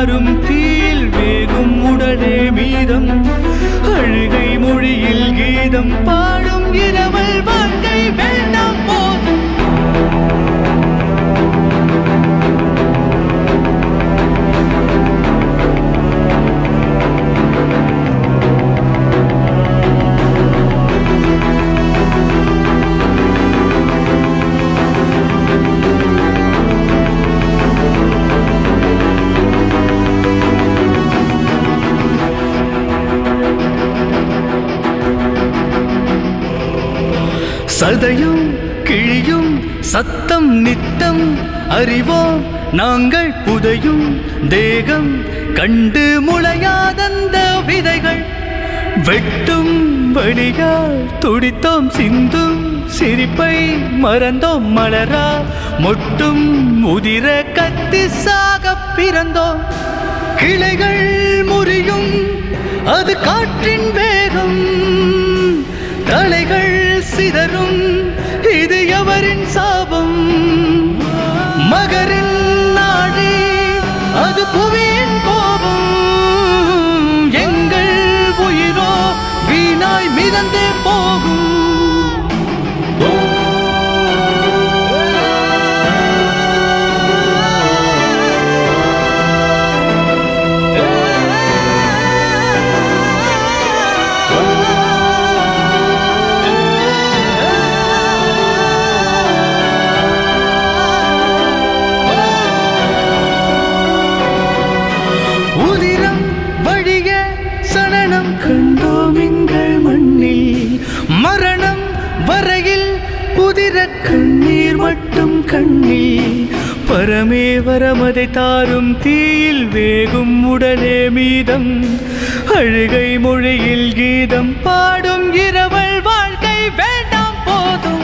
தாரும் தீயில் வேகும் உடலே மீதம் அழுகை மொழியில் கீதம் பாடும் இரவல் வாழ்க்கை வேண்டாம் போதும் சதையும் கிழியும் சத்தம் நித்தம் அறிவோம் நாங்கள் புதையும் தேகம் கண்டு முளையாதந்த விதைகள் வெட்டும் வழியால் துடித்தோம் சிந்தும் சிரிப்பை மறந்தோம் மலரா மொட்டும் உதிர கத்தி சாக பிறந்தோம் கிளைகள் முறியும் அது காற்றின் வேகம் தலைகள் சிதறும் இது எவரின் சாபம் மகரின் நாடி அது புவியின் கோபம் எங்கள் உயிரோ வீணாய் மிதந்தே போகும் உதிரம் வழிய சலனம் கண்டோம் எங்கள் மண்ணில் மரணம் வரையில் உதிர கண்ணீர் மட்டும் கண்ணில் பரமே வரமதை தாரும் தீயில் வேகும் உடலே மீதம் அழுகை மொழியில் கீதம் பாடும் இரவல் வாழ்க்கை வேண்டாம் போதும்